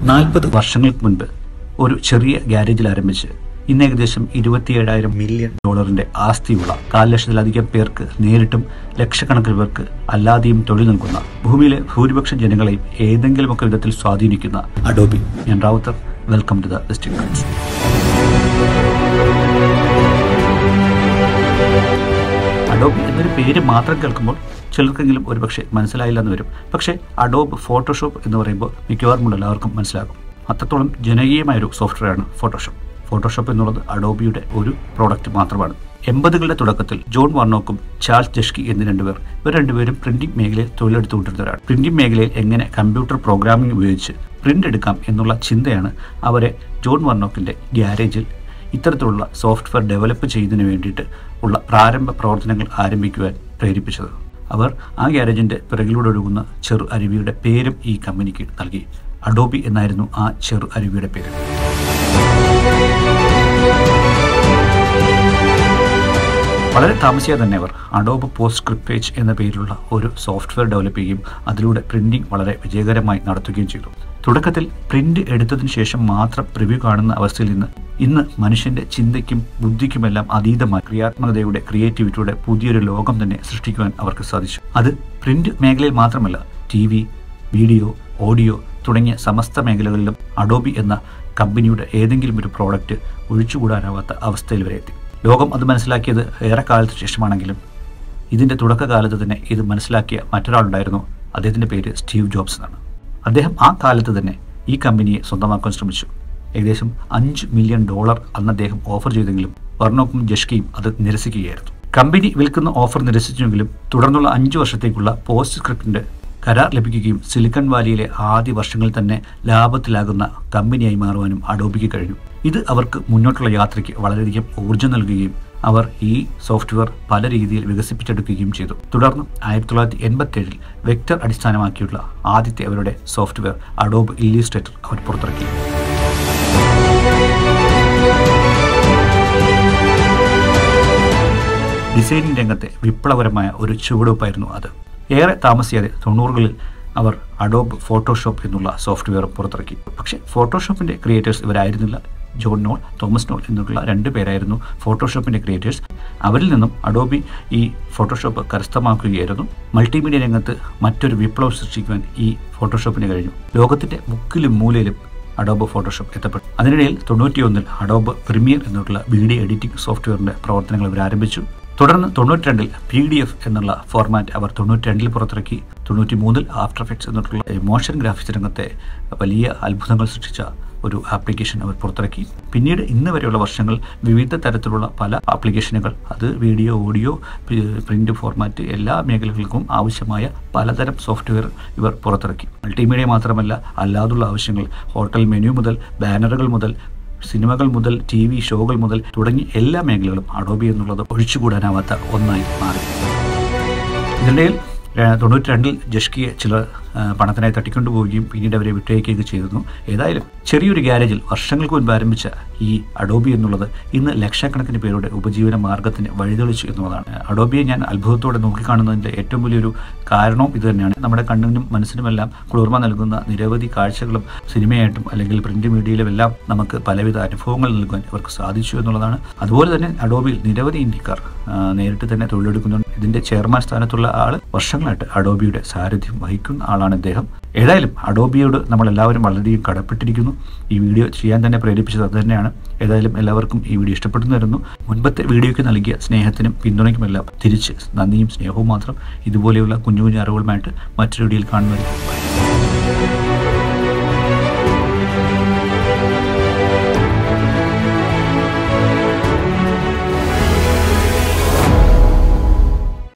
നാൽപ്പത് വർഷങ്ങൾക്ക് മുൻപ് ഒരു ചെറിയ ഗ്യാരേജിൽ ആരംഭിച്ച് ഇന്ന് ഏകദേശം ഇരുപത്തിയേഴായിരം മില്യൺ ഡോളറിന്റെ ആസ്തിയുള്ള കാൽ ലക്ഷത്തിലധികം പേർക്ക് നേരിട്ടും ലക്ഷക്കണക്കിന് പേർക്ക് അല്ലാതെയും തൊഴിൽ നൽകുന്ന ഭൂമിയിലെ ഭൂരിപക്ഷം ജനങ്ങളെയും ഏതെങ്കിലുമൊക്കെ വിധത്തിൽ സ്വാധീനിക്കുന്ന അഡോബി ഞാൻ റാവുത്തർ വെൽക്കം ടു ദ വെസ്റ്റിംഗ് ഗൾസ് അഡോബ് എന്നൊരു പേര് മാത്രം കേൾക്കുമ്പോൾ ചിലർക്കെങ്കിലും ഒരുപക്ഷെ മനസ്സിലായില്ലെന്ന് വരും പക്ഷേ അഡോബ് ഫോട്ടോഷോപ്പ് എന്ന് പറയുമ്പോൾ മിക്കവാറും എല്ലാവർക്കും മനസ്സിലാകും അത്രത്തോളം ജനകീയമായ ഒരു സോഫ്റ്റ്വെയറാണ് ഫോട്ടോഷോപ്പ് ഫോട്ടോഷോപ്പ് എന്നുള്ളത് അഡോബിയുടെ ഒരു പ്രോഡക്റ്റ് മാത്രമാണ് എൺപതുകളുടെ തുടക്കത്തിൽ ജോൺ വാർണോക്കും ചാൾസ് ജഷ്കി എന്നീ രണ്ടുപേർ ഇവർ രണ്ടുപേരും പ്രിന്റിംഗ് മേഖലയിൽ തൊഴിലെടുത്തുകൊണ്ടിരുന്നവരാണ് പ്രിന്റിംഗ് മേഖലയിൽ എങ്ങനെ കമ്പ്യൂട്ടർ പ്രോഗ്രാമിംഗ് ഉപയോഗിച്ച് പ്രിന്റ് എടുക്കാം എന്നുള്ള ചിന്തയാണ് അവരെ ജോൺ വാർണോക്കിന്റെ ഗ്യാരേജിൽ ഇത്തരത്തിലുള്ള സോഫ്റ്റ്വെയർ ഡെവലപ്പ് ചെയ്യുന്നതിന് വേണ്ടിയിട്ട് ഉള്ള പ്രാരംഭ പ്രവർത്തനങ്ങൾ ആരംഭിക്കുവാൻ പ്രേരിപ്പിച്ചത് അവർ ആ ഗ്യാരേജിന്റെ പിറകിലൂടെ ഒഴുകുന്ന ചെറു അരുവിയുടെ പേരും ഈ കമ്പനിക്ക് നൽകി അഡോബി എന്നായിരുന്നു ആ ചെറു അരുവിയുടെ പേര് വളരെ താമസിയാതെ തന്നെ അവർ അഡോബ് പോസ്റ്റ് സ്ക്രിപ്റ്റ് പേജ് എന്ന പേരിലുള്ള ഒരു സോഫ്റ്റ്വെയർ ഡെവലപ്പ് ചെയ്യുകയും അതിലൂടെ പ്രിന്റിംഗ് വളരെ വിജയകരമായി നടത്തുകയും ചെയ്തു തുടക്കത്തിൽ പ്രിന്റ് എടുത്തതിന് ശേഷം മാത്രം പ്രിവ്യൂ കാണുന്ന അവസ്ഥയിൽ നിന്ന് ഇന്ന് മനുഷ്യന്റെ ചിന്തയ്ക്കും ബുദ്ധിക്കുമെല്ലാം അതീതമായി ക്രിയാത്മകതയുടെ ക്രിയേറ്റിവിറ്റിയുടെ പുതിയൊരു ലോകം തന്നെ സൃഷ്ടിക്കുവാൻ അവർക്ക് സാധിച്ചു അത് പ്രിന്റ് മേഖലയിൽ മാത്രമല്ല ടി വി വീഡിയോ ഓഡിയോ തുടങ്ങിയ സമസ്ത മേഖലകളിലും അഡോബി എന്ന കമ്പനിയുടെ ഏതെങ്കിലും ഒരു പ്രോഡക്റ്റ് ഒഴിച്ചുകൂടാനാവാത്ത അവസ്ഥയിൽ വരെ എത്തി ലോകം അത് മനസ്സിലാക്കിയത് ഏറെ കാലത്തിന് ശേഷമാണെങ്കിലും ഇതിൻ്റെ തുടക്കകാലത്ത് തന്നെ ഇത് മനസ്സിലാക്കിയ മറ്റൊരാളുണ്ടായിരുന്നു അദ്ദേഹത്തിൻ്റെ പേര് സ്റ്റീവ് ജോബ്സ് എന്നാണ് അദ്ദേഹം ആ കാലത്ത് തന്നെ ഈ കമ്പനിയെ സ്വന്തമാക്കാൻ ശ്രമിച്ചു ഏകദേശം അഞ്ച് മില്യൺ ഡോളർ അന്ന് അദ്ദേഹം ഓഫർ ചെയ്തെങ്കിലും വർണോക്കും ജഷ്കിയും അത് നിരസിക്കുകയായിരുന്നു കമ്പനി വിൽക്കുന്ന ഓഫർ നിരസിച്ചെങ്കിലും തുടർന്നുള്ള അഞ്ച് വർഷത്തേക്കുള്ള പോസ്റ്റ് സ്ക്രിപ്റ്റിന്റെ കരാർ ലഭിക്കുകയും സിലിക്കൺ വാലിയിലെ ആദ്യ വർഷങ്ങളിൽ തന്നെ ലാഭത്തിലാകുന്ന കമ്പനിയായി മാറുവാനും അഡോബിക്ക് കഴിഞ്ഞു ഇത് അവർക്ക് മുന്നോട്ടുള്ള യാത്രയ്ക്ക് വളരെയധികം ഊർജ്ജം നൽകുകയും അവർ ഈ സോഫ്റ്റ്വെയർ പല രീതിയിൽ വികസിപ്പിച്ചെടുക്കുകയും ചെയ്തു തുടർന്ന് ആയിരത്തി തൊള്ളായിരത്തി എൺപത്തി ഏഴിൽ വെക്ടർ അടിസ്ഥാനമാക്കിയുള്ള ആദ്യത്തെ അവരുടെ സോഫ്റ്റ്വെയർ അഡോബ് ഇല്ലിസ്ട്രേറ്റർ അവർ പുറത്തിറക്കി ഡിസൈനിങ് രംഗത്തെ വിപ്ലവകരമായ ഒരു ചുവടുവയ്പ്പായിരുന്നു അത് ഏറെ താമസിയാതെ തൊണ്ണൂറുകളിൽ അവർ അഡോബ് ഫോട്ടോഷോപ്പ് എന്നുള്ള സോഫ്റ്റ്വെയർ പുറത്തിറക്കി പക്ഷേ ഫോട്ടോഷോപ്പിന്റെ ക്രിയേറ്റേഴ്സ് ഇവരായിരുന്നില്ല ജോൺ നോൾ തോമസ് നോൾ എന്നുള്ള രണ്ട് പേരായിരുന്നു ഫോട്ടോഷോപ്പിന്റെ ക്രിയേറ്റേഴ്സ് അവരിൽ നിന്നും അഡോബി ഈ ഫോട്ടോഷോപ്പ് കരസ്ഥമാക്കുകയായിരുന്നു മൾട്ടിമീഡിയ രംഗത്ത് മറ്റൊരു വിപ്ലവം സൃഷ്ടിക്കുവാൻ ഈ ഫോട്ടോഷോപ്പിന് കഴിഞ്ഞു ലോകത്തിന്റെ മുക്കിലും മൂലയിലും അഡോബ് ഫോട്ടോഷോപ്പ് എത്തപ്പെട്ടു അതിനിടയിൽ തൊണ്ണൂറ്റിയൊന്നിൽ അഡോബ് പ്രീമിയർ എന്നുള്ള വീഡിയോ എഡിറ്റിംഗ് സോഫ്റ്റ്വെയറിന്റെ പ്രവർത്തനങ്ങൾ ഇവർ ആരംഭിച്ചു തുടർന്ന് തൊണ്ണൂറ്റി രണ്ടിൽ പി ഡി എഫ് എന്നുള്ള ഫോർമാറ്റ് അവർ തൊണ്ണൂറ്റി രണ്ടിൽ പുറത്തിറക്കി തൊണ്ണൂറ്റി മൂന്നിൽ ആഫ്റ്റർ എഫക്ട്സ് എന്നുള്ള മോഷൻ ഗ്രാഫിക്സ് രംഗത്തെ വലിയ അത്ഭുതങ്ങൾ സൃഷ്ടിച്ച ഒരു ആപ്ലിക്കേഷൻ അവർ പുറത്തിറക്കി പിന്നീട് ഇന്ന് വരെയുള്ള വർഷങ്ങൾ വിവിധ തരത്തിലുള്ള പല ആപ്ലിക്കേഷനുകൾ അത് വീഡിയോ ഓഡിയോ പ്രിന്റ് ഫോർമാറ്റ് എല്ലാ മേഖലകൾക്കും ആവശ്യമായ പലതരം സോഫ്റ്റ്വെയർ ഇവർ പുറത്തിറക്കി മൾട്ടിമീഡിയ മാത്രമല്ല അല്ലാതുള്ള ആവശ്യങ്ങൾ ഹോട്ടൽ മെനു മുതൽ ബാനറുകൾ മുതൽ സിനിമകൾ മുതൽ ടി വി ഷോകൾ മുതൽ തുടങ്ങി എല്ലാ മേഖലകളും അഡോബി എന്നുള്ളത് ഒഴിച്ചുകൂടാനാവാത്ത ഒന്നായി മാറി ഇതിനിടയിൽ തൊണ്ണൂറ്റി രണ്ടിൽ ജഷ്കിയെ ചില പണത്തിനായി തട്ടിക്കൊണ്ടുപോവുകയും പിന്നീട് അവരെ വിട്ടയക്കുകയൊക്കെ ചെയ്തിരുന്നു ഏതായാലും ചെറിയൊരു ഗ്യാരേജിൽ വർഷങ്ങൾക്ക് മുൻപ് ആരംഭിച്ച ഈ അഡോബി എന്നുള്ളത് ഇന്ന് ലക്ഷക്കണക്കിന് പേരുടെ ഉപജീവന മാർഗത്തിന് വഴിതെളിച്ചു എന്നുള്ളതാണ് അഡോബിയെ ഞാൻ അത്ഭുതത്തോടെ നോക്കിക്കാണുന്നതിൻ്റെ ഏറ്റവും വലിയൊരു കാരണവും ഇത് തന്നെയാണ് നമ്മുടെ കണ്ണിനും മനസ്സിനുമെല്ലാം കുളിർമ നൽകുന്ന നിരവധി കാഴ്ചകളും സിനിമയായിട്ടും അല്ലെങ്കിൽ പ്രിന്റ് മീഡിയയിലും എല്ലാം നമുക്ക് പലവിധ അനുഭവങ്ങൾ നൽകാൻ ഇവർക്ക് സാധിച്ചു എന്നുള്ളതാണ് അതുപോലെ തന്നെ അഡോബിയിൽ നിരവധി ഇന്ത്യക്കാർ നേരിട്ട് തന്നെ തൊഴിലെടുക്കുന്നുണ്ട് ഇതിന്റെ ചെയർമാൻ സ്ഥാനത്തുള്ള ആൾ വർഷങ്ങളായിട്ട് അഡോബിയുടെ സാരഥ്യം വഹിക്കുന്ന ആളാണ് ഇദ്ദേഹം ഏതായാലും അഡോബിയോട് നമ്മൾ എല്ലാവരും വളരെയധികം കടപ്പെട്ടിരിക്കുന്നു ഈ വീഡിയോ ചെയ്യാൻ തന്നെ പ്രേരിപ്പിച്ചത് അത് തന്നെയാണ് ഏതായാലും എല്ലാവർക്കും ഈ വീഡിയോ ഇഷ്ടപ്പെട്ടു വരുന്നു മുൻപത്തെ വീഡിയോയ്ക്ക് നൽകിയ സ്നേഹത്തിനും പിന്തുണയ്ക്കുമെല്ലാം തിരിച്ച് നന്ദിയും സ്നേഹവും മാത്രം ഇതുപോലെയുള്ള കുഞ്ഞു കുഞ്ഞു അറിവുകളുമായിട്ട് മറ്റൊരു വീഡിയോയിൽ കാണുന്നതായിരിക്കും